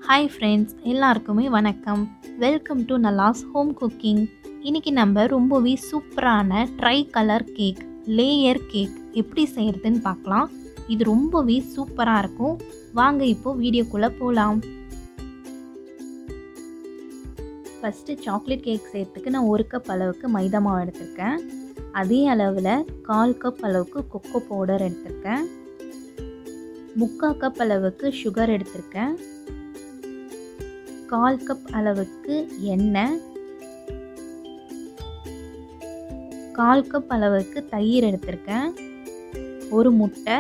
hi friends எல்லாருக்குமே வணக்கம் welcome to Nallas home cooking இன்றைக்கி நம்ம ரொம்பவே சூப்பரான tri colour cake layer cake எப்படி செய்கிறதுன்னு பார்க்கலாம் இது ரொம்பவே சூப்பராக இருக்கும் வாங்க இப்போ வீடியோக்குள்ளே போகலாம் ஃபஸ்ட்டு சாக்லேட் கேக் செய்கிறதுக்கு நான் ஒரு கப் அளவுக்கு மைதா மாவு எடுத்திருக்கேன் அதே அளவில் கால் கப் அளவுக்கு கொக்கோ பவுடர் எடுத்திருக்கேன் முக்கால் கப் அளவுக்கு சுகர் எடுத்திருக்கேன் கால் கப் அளவுக்கு எண்ணெய் கால் கப் அளவுக்கு தயிர் எடுத்திருக்கேன் ஒரு முட்டை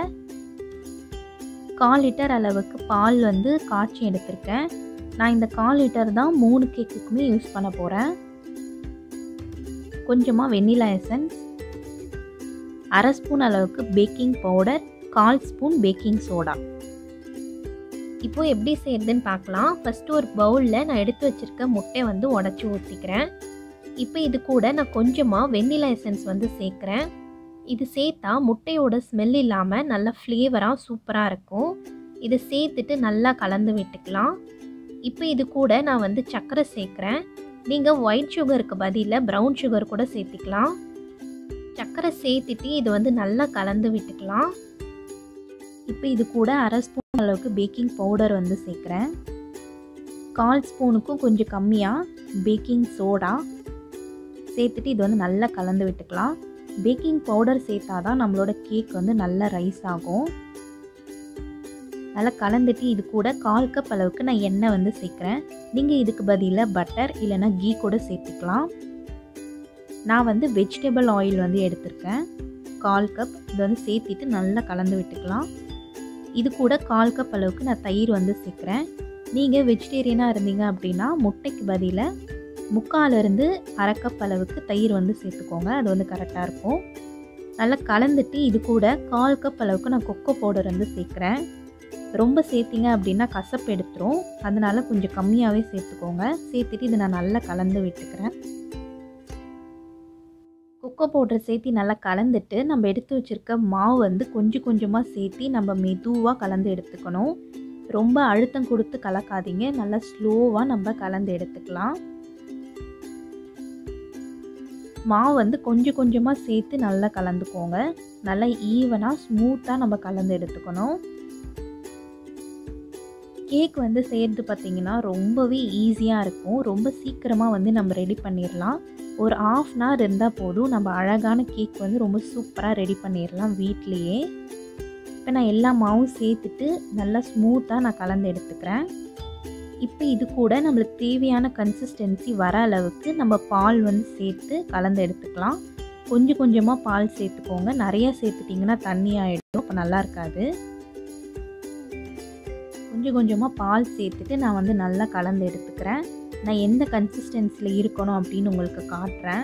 கால் லிட்டர் அளவுக்கு பால் வந்து காய்ச்சி எடுத்திருக்கேன் நான் இந்த கால் லிட்டர் தான் மூணு கேக்குக்குமே யூஸ் பண்ண போகிறேன் கொஞ்சமாக வெண்ணிலா எசன்ஸ் அரை ஸ்பூன் அளவுக்கு பேக்கிங் பவுடர் கால் ஸ்பூன் பேக்கிங் சோடா இப்போ எப்படி செய்யறதுன்னு பார்க்கலாம் ஃபஸ்ட்டு ஒரு பவுலில் நான் எடுத்து வச்சுருக்க முட்டை வந்து உடச்சி ஊற்றிக்கிறேன் இப்போ இது கூட நான் கொஞ்சமாக வெண்ணிலா எசன்ஸ் வந்து சேர்க்குறேன் இது சேர்த்தா முட்டையோட ஸ்மெல் இல்லாமல் நல்ல ஃப்ளேவராக சூப்பராக இருக்கும் இதை சேர்த்துட்டு நல்லா கலந்து விட்டுக்கலாம் இப்போ இது கூட நான் வந்து சர்க்கரை சேர்க்குறேன் நீங்கள் ஒயிட் சுகருக்கு பதிலாக ப்ரௌன் சுகர் கூட சேர்த்திக்கலாம் சர்க்கரை சேர்த்துட்டு இது வந்து நல்லா கலந்து விட்டுக்கலாம் இப்போ இது கூட அரை ஸ்பூன் அளவுக்கு பேக்கிங் பவுடர் வந்து சேர்க்குறேன் கால் ஸ்பூனுக்கும் கொஞ்சம் கம்மியாக பேக்கிங் சோடா சேர்த்துட்டு இது வந்து நல்லா கலந்து விட்டுக்கலாம் பேக்கிங் பவுடர் சேர்த்தா தான் நம்மளோட கேக் வந்து நல்லா ரைஸ் ஆகும் நல்லா கலந்துட்டு இது கூட கால் கப் அளவுக்கு நான் எண்ணெய் வந்து சேர்க்குறேன் நீங்கள் இதுக்கு பதிலாக பட்டர் இல்லைன்னா கீ கூட சேர்த்துக்கலாம் நான் வந்து வெஜிடபிள் ஆயில் வந்து எடுத்திருக்கேன் கால் கப் இது வந்து சேர்த்திட்டு நல்லா கலந்து விட்டுக்கலாம் இது கூட கால் கப் அளவுக்கு நான் தயிர் வந்து சேர்க்குறேன் நீங்கள் வெஜிடேரியனாக இருந்தீங்க அப்படின்னா முட்டைக்கு பதிலாக முக்காலேருந்து அரை கப் அளவுக்கு தயிர் வந்து சேர்த்துக்கோங்க அது வந்து கரெக்டாக இருக்கும் நல்லா கலந்துட்டு இது கூட கால் கப் அளவுக்கு நான் கொக்கோ பவுடர் வந்து சேர்க்குறேன் ரொம்ப சேர்த்திங்க அப்படின்னா கசப்பு எடுத்துரும் அதனால் கொஞ்சம் கம்மியாகவே சேர்த்துக்கோங்க சேர்த்துட்டு இதை நான் நல்லா கலந்து விட்டுக்கிறேன் கொக்கோ பவுடர் சேர்த்து நல்லா கலந்துட்டு நம்ம எடுத்து வச்சுருக்க மாவு வந்து கொஞ்சம் கொஞ்சமாக சேர்த்து நம்ம மெதுவாக கலந்து எடுத்துக்கணும் ரொம்ப அழுத்தம் கொடுத்து கலக்காதீங்க நல்லா ஸ்லோவாக நம்ம கலந்து எடுத்துக்கலாம் மாவு வந்து கொஞ்சம் கொஞ்சமாக சேர்த்து நல்லா கலந்துக்கோங்க நல்லா ஈவனாக ஸ்மூத்தாக நம்ம கலந்து எடுத்துக்கணும் கேக் வந்து செய்கிறது பார்த்திங்கன்னா ரொம்பவே ஈஸியாக இருக்கும் ரொம்ப சீக்கிரமாக வந்து நம்ம ரெடி பண்ணிடலாம் ஒரு ஆஃப் அன் ஹவர் இருந்தால் போதும் நம்ம அழகான கேக் வந்து ரொம்ப சூப்பராக ரெடி பண்ணிடலாம் வீட்லேயே இப்போ நான் எல்லா மாவும் சேர்த்துட்டு நல்லா ஸ்மூத்தாக நான் கலந்து எடுத்துக்கிறேன் இப்போ இது கூட நம்மளுக்கு தேவையான கன்சிஸ்டன்சி வர அளவுக்கு நம்ம பால் வந்து சேர்த்து கலந்து எடுத்துக்கலாம் கொஞ்சம் கொஞ்சமாக பால் சேர்த்துக்கோங்க நிறையா சேர்த்துட்டிங்கன்னா தண்ணி ஆகிடும் அப்போ நல்லா இருக்காது கொஞ்சம் கொஞ்சமாக பால் சேர்த்துட்டு நான் வந்து நல்லா கலந்து எடுத்துக்கிறேன் நான் எந்த கன்சிஸ்டன்சியில் இருக்கணும் அப்படின்னு உங்களுக்கு காட்டுறேன்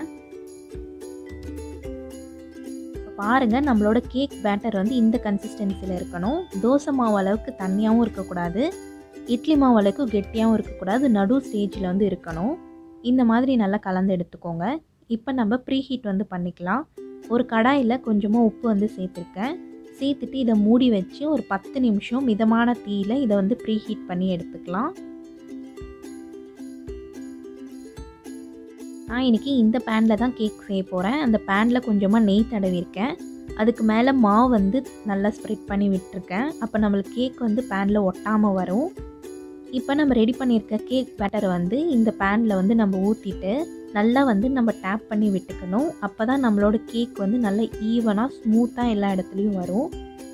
இப்போ பாருங்கள் நம்மளோட கேக் பேட்டர் வந்து இந்த கன்சிஸ்டன்சியில் இருக்கணும் தோசை மாவு அளவுக்கு தண்ணியாகவும் இருக்கக்கூடாது இட்லி மாவு அளவுக்கு கெட்டியாகவும் இருக்கக்கூடாது நடு ஸ்டேஜில் வந்து இருக்கணும் இந்த மாதிரி நல்லா கலந்து எடுத்துக்கோங்க இப்போ நம்ம ப்ரீ ஹீட் வந்து பண்ணிக்கலாம் ஒரு கடாயில் கொஞ்சமாக உப்பு வந்து சேர்த்துருக்கேன் சேர்த்துட்டு இதை மூடி வச்சு ஒரு பத்து நிமிஷம் மிதமான தீயில் இதை வந்து ப்ரீ ஹீட் பண்ணி எடுத்துக்கலாம் நான் இன்றைக்கி இந்த பேனில் தான் கேக் செய்ய போகிறேன் அந்த பேனில் கொஞ்சமாக நெய் தடவிருக்கேன் அதுக்கு மேலே மாவு வந்து நல்லா ஸ்ப்ரெட் பண்ணி விட்டுருக்கேன் அப்போ நம்மளுக்கு கேக் வந்து பேனில் ஒட்டாமல் வரும் இப்போ நம்ம ரெடி பண்ணியிருக்க கேக் பேட்டரை வந்து இந்த பேனில் வந்து நம்ம ஊற்றிட்டு நல்லா வந்து நம்ம டேப் பண்ணி விட்டுக்கணும் அப்போ தான் நம்மளோட கேக் வந்து நல்ல ஈவனாக ஸ்மூத்தாக எல்லா இடத்துலையும் வரும்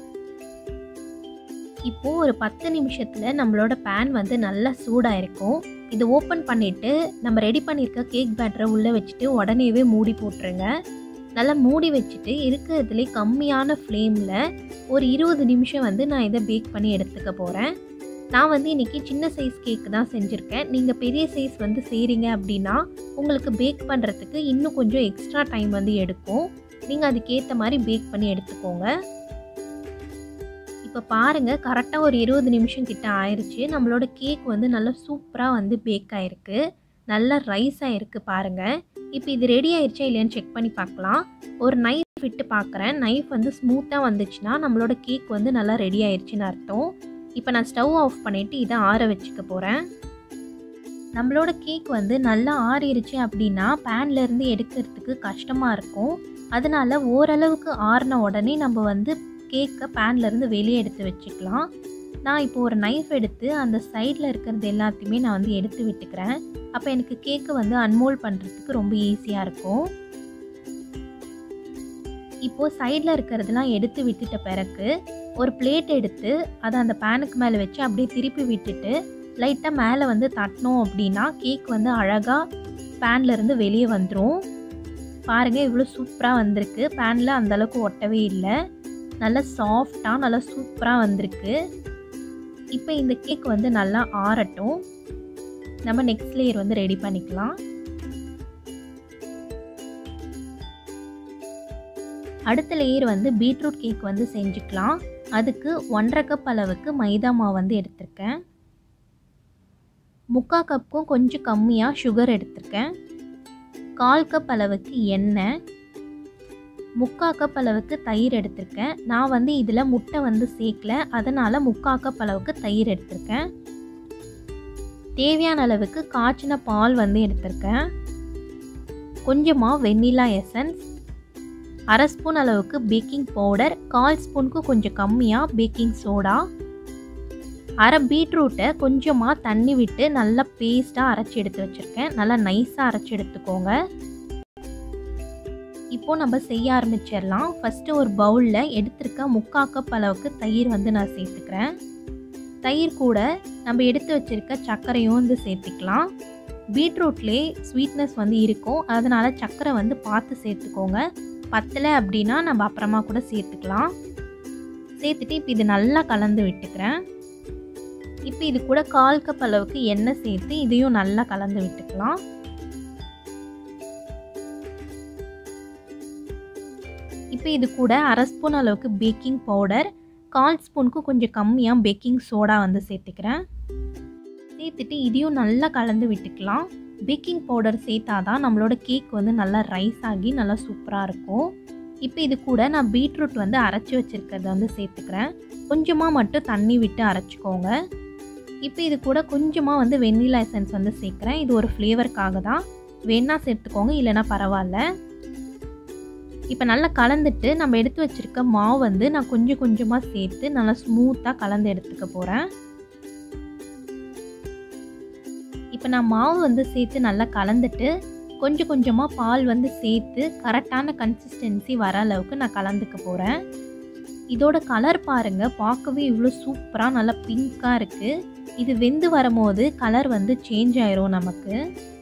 இப்போது ஒரு பத்து நிமிஷத்தில் நம்மளோட பேன் வந்து நல்லா சூடாக இருக்கும் இது ஓப்பன் பண்ணிவிட்டு நம்ம ரெடி பண்ணியிருக்க கேக் பேட்டரை உள்ளே வச்சுட்டு உடனேவே மூடி போட்டுருங்க நல்லா மூடி வச்சுட்டு இருக்கிறதுலே கம்மியான ஃப்ளேமில் ஒரு இருபது நிமிஷம் வந்து நான் இதை பேக் பண்ணி எடுத்துக்க போகிறேன் நான் வந்து இன்றைக்கி சின்ன சைஸ் கேக்கு தான் செஞ்சுருக்கேன் நீங்கள் பெரிய சைஸ் வந்து செய்கிறீங்க அப்படின்னா உங்களுக்கு பேக் பண்ணுறதுக்கு இன்னும் கொஞ்சம் எக்ஸ்ட்ரா டைம் வந்து எடுக்கும் நீங்கள் அதுக்கேற்ற மாதிரி பேக் பண்ணி எடுத்துக்கோங்க இப்போ பாருங்கள் கரெக்டாக ஒரு இருபது நிமிஷம் கிட்ட ஆயிடுச்சு நம்மளோட கேக் வந்து நல்லா சூப்பராக வந்து பேக் ஆகிருக்கு நல்லா ரைஸ் ஆகிருக்கு பாருங்கள் இப்போ இது ரெடி ஆயிடுச்சா இல்லையான்னு செக் பண்ணி பார்க்கலாம் ஒரு நைஃப் விட்டு பார்க்குறேன் நைஃப் வந்து ஸ்மூத்தாக வந்துச்சுன்னா நம்மளோட கேக் வந்து நல்லா ரெடி ஆயிடுச்சுன்னு அர்த்தம் இப்போ நான் ஸ்டவ் ஆஃப் பண்ணிவிட்டு இதை ஆற வச்சுக்க போகிறேன் நம்மளோட கேக் வந்து நல்லா ஆறிடுச்சு அப்படின்னா பேன்லேருந்து எடுக்கிறதுக்கு கஷ்டமாக இருக்கும் அதனால் ஓரளவுக்கு ஆறின உடனே நம்ம வந்து கேக்கை பேன்லேருந்து வெளியே எடுத்து வச்சுக்கலாம் நான் இப்போ ஒரு நைஃப் எடுத்து அந்த சைடில் இருக்கிறது எல்லாத்தையுமே நான் வந்து எடுத்து விட்டுக்கிறேன் அப்போ எனக்கு கேக்கை வந்து அன்மோல் பண்ணுறதுக்கு ரொம்ப ஈஸியாக இருக்கும் இப்போது சைடில் இருக்கிறதெல்லாம் எடுத்து விட்டுட்ட பிறகு ஒரு பிளேட் எடுத்து அதை அந்த பேனுக்கு மேலே வச்சு அப்படியே திருப்பி விட்டுட்டு லைட்டாக மேலே வந்து தட்டினோம் அப்படின்னா கேக் வந்து அழகாக பேன்லேருந்து வெளியே வந்துடும் பாருங்கள் இவ்வளோ சூப்பராக வந்திருக்கு பேனில் அந்தளவுக்கு ஒட்டவே இல்லை நல்லா சாஃப்டாக நல்லா சூப்பராக வந்திருக்கு இப்போ இந்த கேக் வந்து நல்லா ஆறட்டும் நம்ம நெக்ஸ்ட் லேயர் வந்து ரெடி பண்ணிக்கலாம் அடுத்த லேயர் வந்து பீட்ரூட் கேக் வந்து செஞ்சுக்கலாம் அதுக்கு ஒன்றரை கப் அளவுக்கு மைதா மாவு வந்து எடுத்திருக்கேன் முக்கால் கப்புக்கும் கொஞ்சம் கம்மியாக சுகர் எடுத்திருக்கேன் கால் கப் அளவுக்கு எண்ணெய் முக்கால் கப் அளவுக்கு தயிர் எடுத்திருக்கேன் நான் வந்து இதில் முட்டை வந்து சேர்க்கல அதனால் முக்கால் கப் அளவுக்கு தயிர் எடுத்திருக்கேன் தேவையான அளவுக்கு காய்ச்சின பால் வந்து எடுத்திருக்கேன் கொஞ்சமாக வெண்ணிலா எசன்ஸ் அரை ஸ்பூன் அளவுக்கு பேக்கிங் பவுடர் கால் ஸ்பூனுக்கு கொஞ்சம் கம்மியாக பேக்கிங் சோடா அரை பீட்ரூட்டை கொஞ்சமாக தண்ணி விட்டு நல்லா பேஸ்ட்டாக அரைச்சி எடுத்து வச்சுருக்கேன் நல்லா நைஸாக அரைச்சி எடுத்துக்கோங்க இப்போது நம்ம செய்ய ஆரம்பிச்சிடலாம் ஃபஸ்ட்டு ஒரு பவுலில் எடுத்திருக்க முக்கால் கப் அளவுக்கு தயிர் வந்து நான் சேர்த்துக்கிறேன் தயிர் கூட நம்ம எடுத்து வச்சுருக்க சர்க்கரையும் வந்து சேர்த்துக்கலாம் பீட்ரூட்லேயே ஸ்வீட்னஸ் வந்து இருக்கும் அதனால் சர்க்கரை வந்து பார்த்து சேர்த்துக்கோங்க பத்தலை அப்படின்னா நம்ம அப்புறமா கூட சேர்த்துக்கலாம் சேர்த்துட்டு இப்போ இது நல்லா கலந்து விட்டுக்கிறேன் இப்போ இது கூட கால் கப் அளவுக்கு எண்ணெய் சேர்த்து இதையும் நல்லா கலந்து விட்டுக்கலாம் இப்போ இது கூட அரை ஸ்பூன் அளவுக்கு பேக்கிங் பவுடர் கால் ஸ்பூனுக்கு கொஞ்சம் கம்மியாக பேக்கிங் சோடா வந்து சேர்த்துக்கிறேன் சேர்த்துட்டு இதையும் நல்லா கலந்து விட்டுக்கலாம் பேக்கிங் பவுடர் சேர்த்தா தான் நம்மளோட கேக் வந்து நல்லா ரைஸ் ஆகி நல்லா சூப்பராக இருக்கும் இப்போ இது கூட நான் பீட்ரூட் வந்து அரைச்சி வச்சுருக்கிறத வந்து சேர்த்துக்கிறேன் கொஞ்சமாக மட்டும் தண்ணி விட்டு அரைச்சிக்கோங்க இப்போ இது கூட கொஞ்சமாக வந்து வெண்ணிலா எசன்ஸ் வந்து சேர்க்குறேன் இது ஒரு ஃப்ளேவருக்காக தான் வேணா சேர்த்துக்கோங்க இல்லைனா பரவாயில்ல இப்போ நல்லா கலந்துட்டு நம்ம எடுத்து வச்சுருக்க மாவு வந்து நான் கொஞ்சம் கொஞ்சமாக சேர்த்து நல்லா ஸ்மூத்தாக கலந்து எடுத்துக்க போகிறேன் இப்போ நான் மாவு வந்து சேர்த்து நல்லா கலந்துட்டு கொஞ்சம் கொஞ்சமாக பால் வந்து சேர்த்து கரெக்டான கன்சிஸ்டன்சி வர அளவுக்கு நான் கலந்துக்க போகிறேன் இதோட கலர் பாருங்கள் பார்க்கவே இவ்வளோ சூப்பராக நல்லா பிங்க்காக இருக்குது இது வெந்து வரும்போது கலர் வந்து சேஞ்ச் ஆயிரும் நமக்கு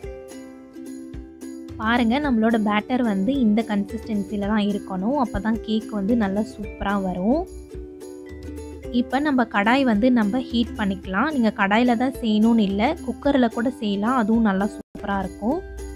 பாருங்கள் நம்மளோட பேட்டர் வந்து இந்த கன்சிஸ்டன்சியில் தான் இருக்கணும் அப்போ தான் கேக் வந்து நல்லா சூப்பராக வரும் இப்போ நம்ம கடாய் வந்து நம்ம ஹீட் பண்ணிக்கலாம் நீங்கள் கடாயில் தான் செய்யணும்னு இல்லை குக்கரில் கூட செய்யலாம் அதுவும் நல்லா சூப்பராக இருக்கும்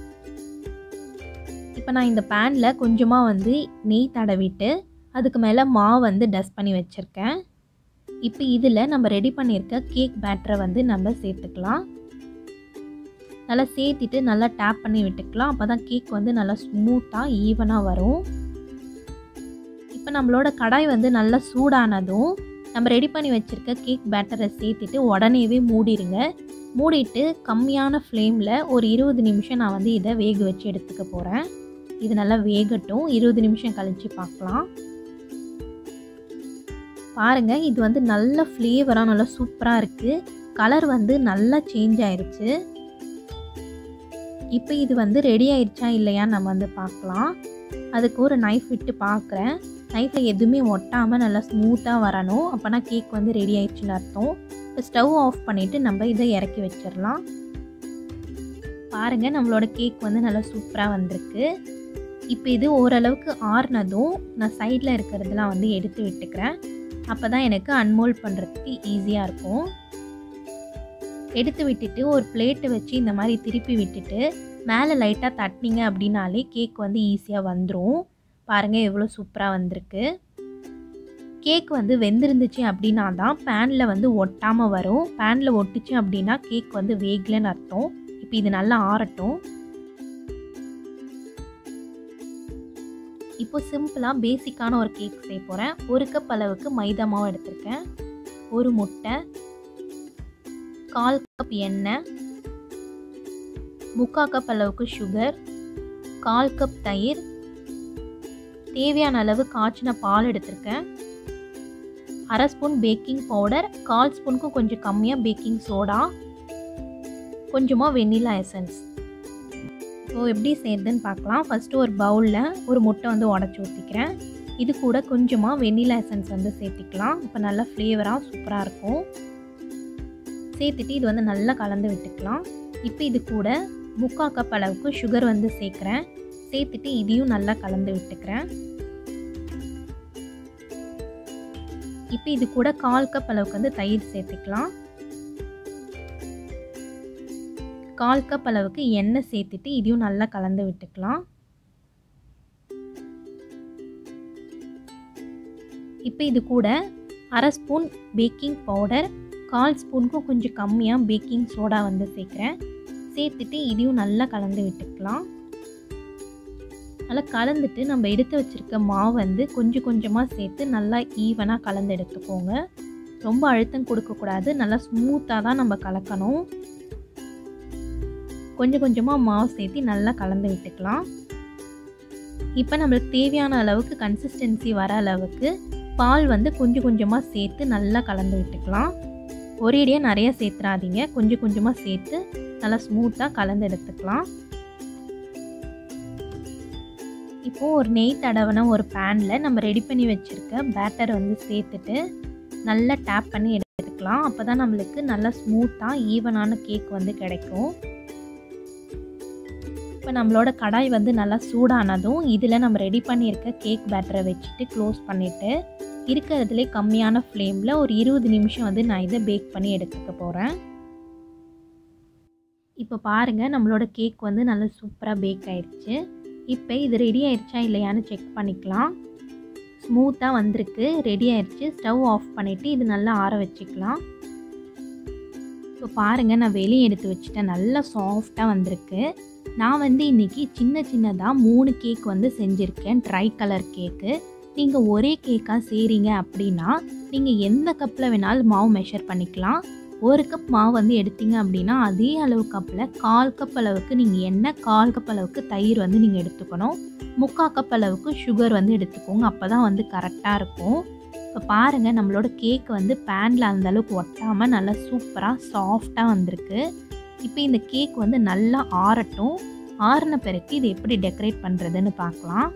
இப்போ நான் இந்த பேனில் கொஞ்சமாக வந்து நெய் தடவிட்டு அதுக்கு மேலே மாவு வந்து டஸ்ட் பண்ணி வச்சுருக்கேன் இப்போ இதில் நம்ம ரெடி பண்ணியிருக்க கேக் பேட்டரை வந்து நம்ம சேர்த்துக்கலாம் நல்லா சேர்த்திட்டு நல்லா டேப் பண்ணி விட்டுக்கலாம் அப்போ தான் கேக் வந்து நல்லா ஸ்மூத்தாக ஈவனாக வரும் இப்போ நம்மளோட கடாய் வந்து நல்லா சூடானதும் நம்ம ரெடி பண்ணி வச்சுருக்க கேக் பேட்டரை சேர்த்துட்டு உடனேவே மூடிடுங்க மூடிட்டு கம்மியான ஃப்ளேமில் ஒரு இருபது நிமிஷம் நான் வந்து இதை வேக வச்சு எடுத்துக்க போகிறேன் இது நல்லா வேகட்டும் இருபது நிமிஷம் கழித்து பார்க்கலாம் பாருங்கள் இது வந்து நல்ல ஃப்ளேவராக நல்லா சூப்பராக இருக்குது கலர் வந்து நல்லா சேஞ்ச் ஆயிடுச்சு இப்போ இது வந்து ரெடி ஆயிடுச்சா இல்லையா நம்ம வந்து பார்க்கலாம் அதுக்கு ஒரு நைஃப் விட்டு பார்க்குறேன் நைஃப்பில் எதுவுமே ஒட்டாமல் நல்லா ஸ்மூத்தாக வரணும் அப்போனா கேக் வந்து ரெடி ஆயிடுச்சுன்னு அர்த்தம் இப்போ ஸ்டவ் ஆஃப் பண்ணிவிட்டு நம்ம இதை இறக்கி வச்சிடலாம் பாருங்கள் நம்மளோட கேக் வந்து நல்லா சூப்பராக வந்திருக்கு இப்போ இது ஓரளவுக்கு ஆறுனதும் நான் சைடில் இருக்கிறதெல்லாம் வந்து எடுத்து விட்டுக்கிறேன் அப்போ தான் எனக்கு அன்மோல் பண்ணுறதுக்கு ஈஸியாக இருக்கும் எடுத்து விட்டுட்டு ஒரு பிளேட்டை வச்சு இந்த மாதிரி திருப்பி விட்டுட்டு மேலே லைட்டாக தட்டினீங்க அப்படின்னாலே கேக் வந்து ஈஸியாக வந்துடும் பாருங்கள் எவ்வளோ சூப்பராக வந்திருக்கு கேக் வந்து வெந்திருந்துச்சு அப்படின்னா தான் பேனில் வந்து ஒட்டாமல் வரும் பேனில் ஒட்டுச்சு அப்படின்னா கேக் வந்து வேகலைன்னு அர்த்தம் இப்போ இது நல்லா ஆறட்டும் இப்போ சிம்பிளாக பேசிக்கான ஒரு கேக் செய்ய போகிறேன் ஒரு கப் அளவுக்கு மைதா மாவு எடுத்திருக்கேன் ஒரு முட்டை கால் கப் எண்ணெய் முக்கால் கப் அளவுக்கு சுகர் கால் கப் தயிர் தேவையான அளவு காய்ச்சின பால் எடுத்திருக்கேன் அரை ஸ்பூன் பேக்கிங் பவுடர் கால் ஸ்பூனுக்கும் கொஞ்சம் கம்மியாக பேக்கிங் சோடா கொஞ்சமாக வெண்ணிலா எசன்ஸ் ஸோ எப்படி செய்யுதுன்னு பார்க்கலாம் ஃபஸ்ட்டு ஒரு பவுலில் ஒரு முட்டை வந்து உடச்சி ஊற்றிக்கிறேன் இது கூட கொஞ்சமாக வெண்ணிலா எசன்ஸ் வந்து சேர்த்திக்கலாம் இப்போ நல்லா ஃப்ளேவராக சூப்பராக இருக்கும் சேர்த்துட்டு இது வந்து நல்லா கலந்து விட்டுக்கலாம் இப்போ இது கூட முக்கால் கப் அளவுக்கு சுகர் வந்து சேர்க்குறேன் சேர்த்துட்டு இதையும் நல்லா கலந்து விட்டுக்கிறேன் இப்போ இது கூட கால் கப் அளவுக்கு வந்து தயிர் சேர்த்துக்கலாம் கால் கப் அளவுக்கு எண்ணெய் சேர்த்துட்டு இதையும் நல்லா கலந்து விட்டுக்கலாம் இப்போ இது கூட அரை ஸ்பூன் பேக்கிங் பவுடர் கால் ஸ்பூனுக்கும் கொஞ்சம் கம்மியாக பேக்கிங் சோடா வந்து சேர்க்குறேன் சேர்த்துட்டு இதையும் நல்லா கலந்து விட்டுக்கலாம் நல்லா கலந்துட்டு நம்ம எடுத்து வச்சுருக்க மாவு வந்து கொஞ்சம் கொஞ்சமாக சேர்த்து நல்லா ஈவனாக கலந்து எடுத்துக்கோங்க ரொம்ப அழுத்தம் கொடுக்கக்கூடாது நல்லா ஸ்மூத்தாக தான் நம்ம கலக்கணும் கொஞ்சம் கொஞ்சமாக மாவு சேர்த்து நல்லா கலந்து விட்டுக்கலாம் இப்போ நம்மளுக்கு தேவையான அளவுக்கு கன்சிஸ்டன்சி வர அளவுக்கு பால் வந்து கொஞ்சம் கொஞ்சமாக சேர்த்து நல்லா கலந்து விட்டுக்கலாம் ஒரேடியாக நிறைய சேர்த்துறாதீங்க கொஞ்சம் கொஞ்சமாக சேர்த்து நல்லா ஸ்மூத்தாக கலந்து எடுத்துக்கலாம் இப்போது ஒரு நெய் தடவைன ஒரு பேனில் நம்ம ரெடி பண்ணி வச்சுருக்க பேட்டர் வந்து சேர்த்துட்டு நல்லா டேப் பண்ணி எடுத்துக்கலாம் அப்போ தான் நம்மளுக்கு நல்லா ஸ்மூத்தாக ஈவனான கேக் வந்து கிடைக்கும் இப்போ நம்மளோட கடாய் வந்து நல்லா சூடானதும் இதில் நம்ம ரெடி பண்ணியிருக்க கேக் பேட்டரை வச்சுட்டு க்ளோஸ் பண்ணிவிட்டு இருக்கிறதுலே கம்மியான ஃப்ளேமில் ஒரு இருபது நிமிஷம் வந்து நான் இதை பேக் பண்ணி எடுத்துக்க போகிறேன் இப்போ பாருங்கள் நம்மளோட கேக் வந்து நல்லா சூப்பராக பேக் ஆயிடுச்சு இப்போ இது ரெடி ஆயிடுச்சா இல்லையான்னு செக் பண்ணிக்கலாம் ஸ்மூத்தாக வந்திருக்கு ரெடி ஆயிடுச்சு ஸ்டவ் ஆஃப் பண்ணிவிட்டு இது நல்லா ஆற வச்சுக்கலாம் இப்போ பாருங்கள் நான் வெளியே எடுத்து வச்சுட்டேன் நல்லா சாஃப்டாக வந்திருக்கு நான் வந்து இன்றைக்கி சின்ன சின்னதாக மூணு கேக் வந்து செஞ்சுருக்கேன் ட்ரை கலர் கேக்கு நீங்கள் ஒரே கேக்காக செய்கிறீங்க அப்படின்னா நீங்கள் எந்த கப்பில் வேணாலும் மாவு மெஷர் பண்ணிக்கலாம் ஒரு கப் மாவு வந்து எடுத்தீங்க அப்படின்னா அதே அளவு கப்பில் கால் கப் அளவுக்கு நீங்கள் எண்ணெய் கால் கப் அளவுக்கு தயிர் வந்து நீங்கள் எடுத்துக்கணும் முக்கால் கப் அளவுக்கு சுகர் வந்து எடுத்துக்கோங்க அப்போ தான் வந்து கரெக்டாக இருக்கும் இப்போ பாருங்கள் நம்மளோட கேக் வந்து பேனில் அந்த அளவுக்கு ஒட்டாமல் நல்லா சூப்பராக சாஃப்டாக வந்திருக்கு இப்போ இந்த கேக் வந்து நல்லா ஆறட்டும் ஆறின பிறகு இது எப்படி டெக்கரேட் பண்ணுறதுன்னு பார்க்கலாம்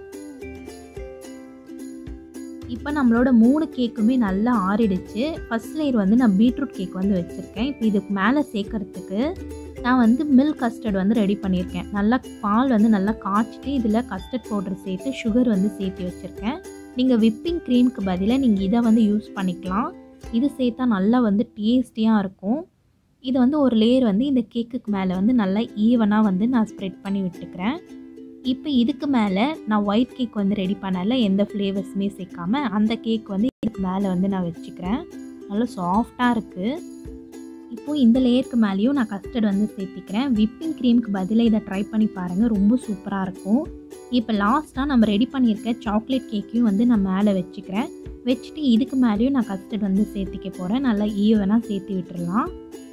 இப்போ நம்மளோட மூணு கேக்குமே நல்லா ஆறிடுச்சு ஃபஸ்ட் லேயர் வந்து நான் பீட்ரூட் கேக் வந்து வச்சுருக்கேன் இப்போ இதுக்கு மேலே சேர்க்கறதுக்கு நான் வந்து மில்க் கஸ்டர்ட் வந்து ரெடி பண்ணியிருக்கேன் நல்லா பால் வந்து நல்லா காய்ச்சிட்டு இதில் கஸ்டர்ட் பவுடர் சேர்த்து சுகர் வந்து சேர்த்து வச்சுருக்கேன் நீங்கள் விப்பிங் க்ரீமுக்கு பதிலாக நீங்கள் இதை வந்து யூஸ் பண்ணிக்கலாம் இது சேர்த்தா நல்லா வந்து டேஸ்டியாக இருக்கும் இது வந்து ஒரு லேயர் வந்து இந்த கேக்குக்கு மேலே வந்து நல்லா ஈவனாக வந்து நான் ஸ்ப்ரெட் பண்ணி விட்டுக்கிறேன் இப்போ இதுக்கு மேலே நான் ஒயிட் கேக் வந்து ரெடி பண்ணல எந்த ஃப்ளேவர்ஸுமே சேர்க்காம அந்த கேக் வந்து இதுக்கு மேலே வந்து நான் வச்சுக்கிறேன் நல்லா சாஃப்டாக இருக்குது இப்போது இந்த லேயருக்கு மேலேயும் நான் கஸ்டர்ட் வந்து சேர்த்திக்கிறேன் விப்பிங் க்ரீமுக்கு பதிலாக இதை ட்ரை பண்ணி பாருங்கள் ரொம்ப சூப்பராக இருக்கும் இப்போ லாஸ்ட்டாக நம்ம ரெடி பண்ணியிருக்க சாக்லேட் கேக்கையும் வந்து நான் மேலே வச்சுக்கிறேன் வச்சுட்டு இதுக்கு மேலேயும் நான் கஸ்டர்ட் வந்து சேர்த்திக்க போகிறேன் நல்லா ஈவனாக சேர்த்து விட்டுறலாம்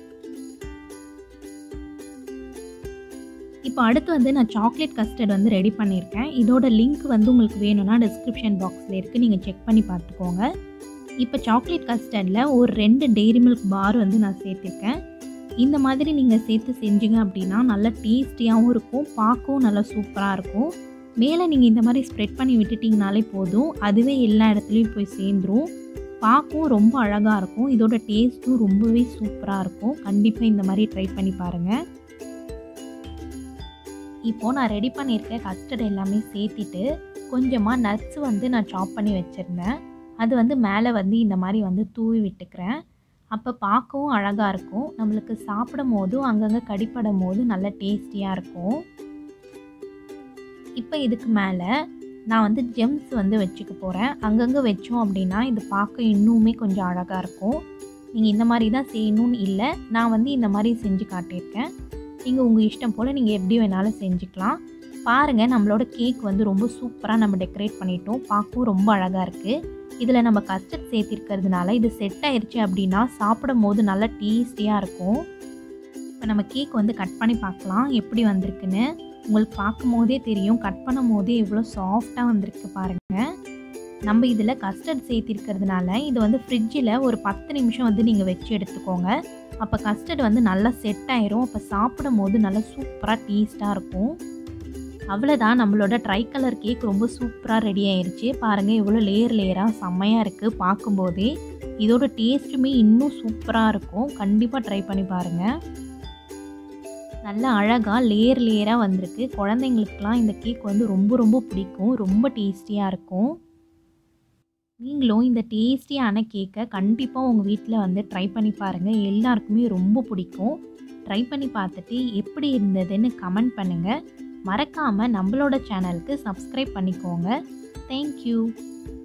இப்போ அடுத்து வந்து நான் சாக்லேட் கஸ்டர்ட் வந்து ரெடி பண்ணியிருக்கேன் இதோட லிங்க் வந்து உங்களுக்கு வேணும்னா டிஸ்கிரிப்ஷன் பாக்ஸில் இருக்குது நீங்கள் செக் பண்ணி பார்த்துக்கோங்க இப்போ சாக்லேட் கஸ்டர்டில் ஒரு ரெண்டு டெய்ரி மில்க் பார் வந்து நான் சேர்த்துருக்கேன் இந்த மாதிரி நீங்கள் சேர்த்து செஞ்சீங்க அப்படின்னா நல்லா டேஸ்டியாகவும் இருக்கும் பார்க்கவும் நல்லா சூப்பராக இருக்கும் மேலே நீங்கள் இந்த மாதிரி ஸ்ப்ரெட் பண்ணி விட்டுட்டிங்கனாலே போதும் அதுவே எல்லா இடத்துலையும் போய் சேர்ந்துரும் பார்க்கவும் ரொம்ப அழகாக இருக்கும் இதோட டேஸ்ட்டும் ரொம்பவே சூப்பராக இருக்கும் கண்டிப்பாக இந்த மாதிரி ட்ரை பண்ணி பாருங்கள் இப்போது நான் ரெடி பண்ணியிருக்க கஸ்டர்ட் எல்லாமே சேர்த்திட்டு கொஞ்சமாக நட்ஸ் வந்து நான் சாப் பண்ணி வச்சுருந்தேன் அது வந்து மேலே வந்து இந்த மாதிரி வந்து தூவி விட்டுக்கிறேன் அப்போ பார்க்கவும் அழகாக இருக்கும் நம்மளுக்கு சாப்பிடும் போதும் அங்கங்கே கடிப்படும் போது நல்ல டேஸ்டியாக இருக்கும் இப்போ இதுக்கு மேலே நான் வந்து ஜெம்ஸ் வந்து வச்சுக்க போகிறேன் அங்கங்கே வச்சோம் அப்படின்னா இது பார்க்க இன்னுமே கொஞ்சம் அழகாக இருக்கும் நீங்கள் இந்த மாதிரி தான் செய்யணும்னு இல்லை நான் வந்து இந்த மாதிரி செஞ்சு காட்டியிருக்கேன் நீங்கள் உங்கள் இஷ்டம் போல் நீங்கள் எப்படி வேணாலும் செஞ்சுக்கலாம் பாருங்கள் நம்மளோட கேக் வந்து ரொம்ப சூப்பராக நம்ம டெக்கரேட் பண்ணிட்டோம் பார்க்கவும் ரொம்ப அழகாக இருக்குது இதில் நம்ம கஸ்டர்ட் சேர்த்திருக்கிறதுனால இது செட் ஆயிடுச்சு அப்படின்னா சாப்பிடும் போது நல்லா டேஸ்டியாக இருக்கும் இப்போ நம்ம கேக் வந்து கட் பண்ணி பார்க்கலாம் எப்படி வந்திருக்குன்னு உங்களுக்கு பார்க்கும் போதே தெரியும் கட் பண்ணும் போதே எவ்வளோ சாஃப்டாக வந்திருக்கு பாருங்கள் நம்ம இதில் கஸ்டர்ட் சேர்த்திருக்கிறதுனால இது வந்து ஃப்ரிட்ஜில் ஒரு பத்து நிமிஷம் வந்து நீங்கள் வச்சு எடுத்துக்கோங்க அப்போ கஸ்டர்ட் வந்து நல்லா செட் ஆயிரும் அப்போ சாப்பிடும் போது நல்லா சூப்பராக டேஸ்ட்டாக இருக்கும் அவ்வளோதான் நம்மளோட ட்ரை கலர் கேக் ரொம்ப சூப்பராக ரெடி ஆயிடுச்சு பாருங்கள் எவ்வளோ லேயர் லேயராக செம்மையாக இருக்குது பார்க்கும்போதே இதோட டேஸ்ட்டுமே இன்னும் சூப்பராக இருக்கும் கண்டிப்பாக ட்ரை பண்ணி பாருங்கள் நல்லா அழகாக லேயர் லேயராக வந்திருக்கு குழந்தைங்களுக்குலாம் இந்த கேக் வந்து ரொம்ப ரொம்ப பிடிக்கும் ரொம்ப டேஸ்டியாக இருக்கும் நீங்களும் இந்த டேஸ்டியான கேக்கை கண்டிப்பாக உங்கள் வீட்டில் வந்து ட்ரை பண்ணி பாருங்கள் எல்லாருக்குமே ரொம்ப பிடிக்கும் ட்ரை பண்ணி பார்த்துட்டு எப்படி இருந்ததுன்னு கமெண்ட் பண்ணுங்கள் மறக்காமல் நம்மளோட சேனலுக்கு சப்ஸ்கிரைப் பண்ணிக்கோங்க தேங்க்யூ